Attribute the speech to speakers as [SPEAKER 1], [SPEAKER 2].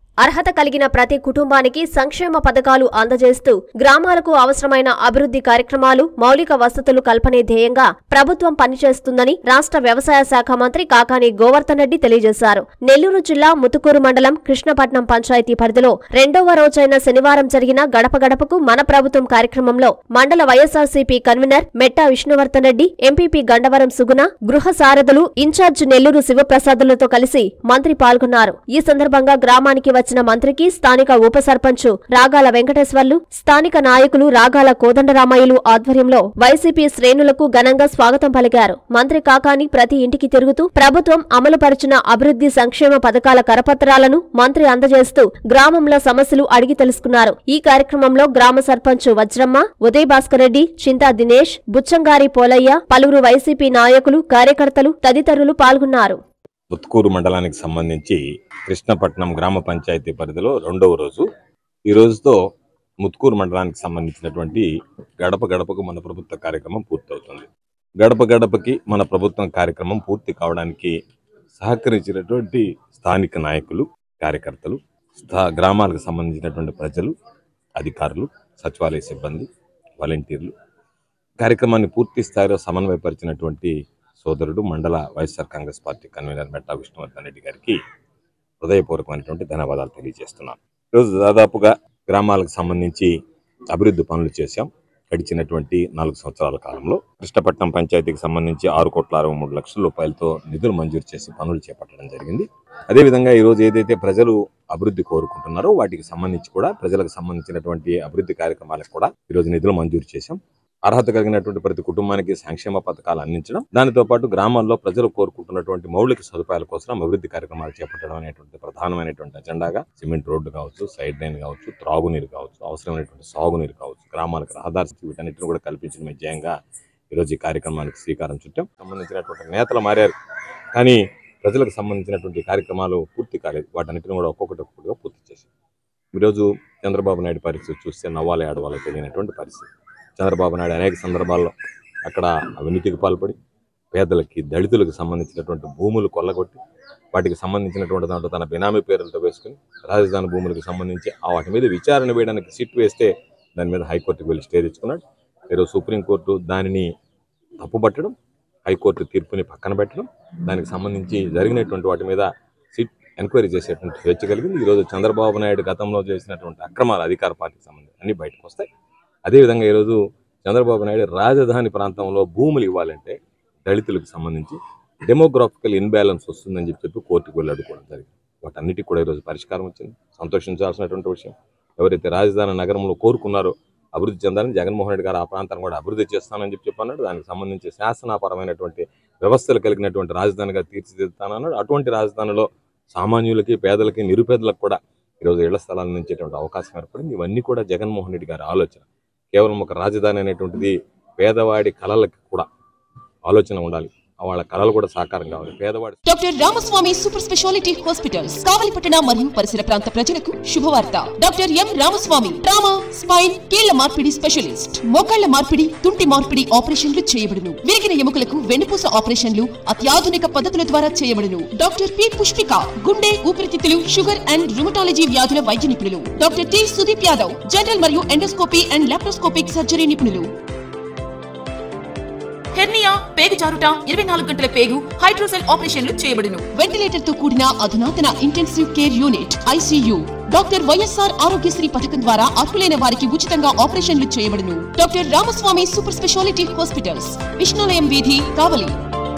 [SPEAKER 1] అర్హత కలిగిన ప్రతి కుటుంబానికి సంక్షేమ పథకాలు అందజేస్తూ గ్రామాలకు అవసరమైన అభివృద్ధి కార్యక్రమాలు మౌలిక వసతులు కల్పనే ధ్యేయంగా ప్రభుత్వం పనిచేస్తుందని రాష్ట్ర వ్యవసాయ శాఖ మంత్రి కాకాని గోవర్ధన్ రెడ్డి తెలియజేశారు నెల్లూరు జిల్లా ముతుకూరు మండలం కృష్ణపట్నం పంచాయతీ పరిధిలో రెండవ రోజైన శనివారం జరిగిన గడప గడపకు మన ప్రభుత్వం కార్యక్రమంలో మండల YSRCP convener Metta Vishnuvardhan Reddy MPP Gandavaram Suguna గృహ సారథులు ఇన్ఛార్జ్ నెల్లూరు శివప్రసాదులతో కలిసి మంత్రి పాల్గొన్నారు ఈ సందర్భంగా గ్రామానికి వచ్చిన మంత్రికి స్థానిక ఉప సర్పంచ్ రాగాల వెంకటేశ్వర్లు స్థానిక నాయకులు రాగాల కోదండరామయ్యలు ఆధ్వర్యంలో వైసీపీ శ్రేణులకు ఘనంగా స్వాగతం పలికారు మంత్రి కాకాని ప్రతి ఇంటికి తిరుగుతూ ప్రభుత్వం అమలుపరిచిన అభివృద్ధి సంక్షేమ పథకాల కరపత్రాలను మంత్రి అందజేస్తూ గ్రామంలో సమస్యలు అడిగి తెలుసుకున్నారు ఈ కార్యక్రమంలో గ్రామ సర్పంచ్ వజ్రమ్మ ఉదయ్ భాస్కర్ రెడ్డి చింతా దినేష్ బుచ్చంగారి పోలయ్య పలువురు వైసీపీ నాయకులు కార్యకర్తలు తదితరులు పాల్గొన్నారు
[SPEAKER 2] ముత్కూరు మండలానికి సంబంధించి కృష్ణపట్నం గ్రామ పంచాయతీ పరిధిలో రెండవ రోజు ఈ రోజుతో ముత్కూరు మండలానికి సంబంధించినటువంటి గడప గడపకు మన ప్రభుత్వ కార్యక్రమం పూర్తవుతుంది గడప గడపకి మన ప్రభుత్వం కార్యక్రమం పూర్తి కావడానికి సహకరించినటువంటి స్థానిక నాయకులు కార్యకర్తలు స్థా గ్రామాలకు సంబంధించినటువంటి ప్రజలు అధికారులు సచివాలయ సిబ్బంది వాలంటీర్లు కార్యక్రమాన్ని పూర్తి స్థాయిలో సమన్వయపరిచినటువంటి సోదరుడు మండల వైఎస్ఆర్ కాంగ్రెస్ పార్టీ కన్వీనర్ మెట్టా విష్ణువర్ధన్ రెడ్డి గారికి హృదయపూర్వకమైనటువంటి ధన్యవాదాలు తెలియజేస్తున్నాను ఈరోజు దాదాపుగా గ్రామాలకు సంబంధించి అభివృద్ధి పనులు చేశాం గడిచినటువంటి నాలుగు సంవత్సరాల కాలంలో కృష్ణపట్నం పంచాయతీకి సంబంధించి ఆరు కోట్ల అరవై మూడు లక్షల రూపాయలతో నిధులు మంజూరు చేసి పనులు చేపట్టడం జరిగింది అదేవిధంగా ఈరోజు ఏదైతే ప్రజలు అభివృద్ధి కోరుకుంటున్నారో వాటికి సంబంధించి కూడా ప్రజలకు సంబంధించినటువంటి అభివృద్ధి కార్యక్రమాలకు కూడా ఈరోజు నిధులు మంజూరు చేశాం అర్హత కలిగినటువంటి ప్రతి కుటుంబానికి సంక్షేమ పథకాలు అందించడం దానితో పాటు గ్రామాల్లో ప్రజలు కోరుకుంటున్నటువంటి మౌలిక సదుపాయాల కోసం అభివృద్ధి కార్యక్రమాలు చేపట్టడం అనేటువంటి ప్రధానమైనటువంటి అజెండాగా సిమెంట్ రోడ్డు కావచ్చు సైడ్ లైన్ కావచ్చు త్రాగునీరు కావచ్చు అవసరమైనటువంటి సాగునీరు కావచ్చు గ్రామాలకు రహదారి వీటన్నిటిని కూడా కల్పించడమే ధ్యేయంగా ఈరోజు ఈ కార్యక్రమానికి శ్రీకారం చుట్టాం సంబంధించినటువంటి నేతలు మారారు కానీ ప్రజలకు సంబంధించినటువంటి కార్యక్రమాలు పూర్తి కాలేదు వాటన్నిటిని కూడా ఒక్కొక్కటి ఒక్కొక్కటిగా పూర్తి చేశాం ఈరోజు చంద్రబాబు నాయుడు పరిస్థితి చూస్తే నవ్వాలి ఆడవాళ్ళకి తెలియనటువంటి పరిస్థితి చంద్రబాబు నాయుడు అనేక సందర్భాల్లో అక్కడ అవినీతికి పాల్పడి పేదలకి దళితులకు సంబంధించినటువంటి భూములు కొల్లగొట్టి వాటికి సంబంధించినటువంటి దాంట్లో తన బినామీ పేర్లతో వేసుకుని రాజధాని భూములకు సంబంధించి ఆ వాటి మీద విచారణ వేయడానికి సిట్ వేస్తే దాని మీద హైకోర్టుకు వెళ్ళి స్టే తెచ్చుకున్నాడు ఈరోజు సుప్రీంకోర్టు దానిని తప్పుపట్టడం హైకోర్టు తీర్పుని పక్కన పెట్టడం దానికి సంబంధించి జరిగినటువంటి వాటి మీద సిట్ ఎంక్వైరీ చేసేటువంటి స్వేచ్ఛ కలిగింది ఈరోజు చంద్రబాబు నాయుడు గతంలో చేసినటువంటి అక్రమాలు అధికార పార్టీకి సంబంధించి అన్ని బయటకు వస్తాయి అదేవిధంగా ఈరోజు చంద్రబాబు నాయుడు రాజధాని ప్రాంతంలో భూములు ఇవ్వాలంటే దళితులకు సంబంధించి డెమోగ్రాఫికల్ ఇన్బ్యాలెన్స్ వస్తుందని చెప్పి చెప్పి కోర్టుకు వెళ్ళి అడుగుకోవడం జరిగింది వాటన్నిటికి కూడా ఈరోజు పరిష్కారం వచ్చింది సంతోషించాల్సినటువంటి విషయం ఎవరైతే రాజధాని నగరంలో కోరుకున్నారో అభివృద్ధి చెందాలని జగన్మోహన్ రెడ్డి గారు ఆ ప్రాంతాన్ని కూడా అభివృద్ధి చేస్తానని చెప్పి చెప్పన్నాడు దానికి సంబంధించి శాసనపరమైనటువంటి వ్యవస్థలు కలిగినటువంటి రాజధానిగా తీర్చిదిద్దుతానన్నాడు అటువంటి రాజధానిలో సామాన్యులకి పేదలకి నిరుపేదలకు కూడా ఈరోజు ఇళ్ల స్థలాలను నుంచేటువంటి అవకాశం ఏర్పడింది ఇవన్నీ కూడా జగన్మోహన్ రెడ్డి గారి ఆలోచన కేవలం ఒక రాజధాని అనేటువంటిది పేదవాడి కళలకి కూడా ఆలోచన ఉండాలి వాళ్ళ కళలు కూడా సాకారం కావాలి పేదవాడి
[SPEAKER 3] doctor Ramaswamy super speciality hospitals కావలిపట్టణ మరియు పరిసర ప్రాంత ప్రజలకు శుభవార్త doctor M Ramaswamy trauma spine కీళ్ల మార్పిడి స్పెషలిస్ట్ మోకాళ్ల మార్పిడి తుంటి మార్పిడి ఆపరేషన్లు చేయబడును విరిగిన ఎముకలకు వెన్నుపూస ఆపరేషన్లు అత్యాధునిక పద్ధతుల ద్వారా చేయబడును డాక్టర్ పి పుష్పిక గుండె ఊపిరితిత్తులు షుగర్ అండ్ రుమటాలజీ వ్యాధుల వైద్య నిపుణులు doctor T Sudeep Yadav general మరియు ఎండోస్కోపీ అండ్ లాప్రోస్కోపిక్ సర్జరీ నిపుణులు హెర్నియా పేగు జారుట ఇరవై నాలుగు గంటల పేగు హైడ్రోసెల్ ఆపరేషన్లు చేయబడును వెంటిలేటర్ తో కూడిన అధునాతన intensive care unit ICU doctor YSR Aarogyasri పథకం ద్వారా అర్హులైన వారికి ఉచితంగా ఆపరేషన్లు చేయబడును doctor Ramaswamy super speciality hospitals విష్ణులయం వీధి కావలి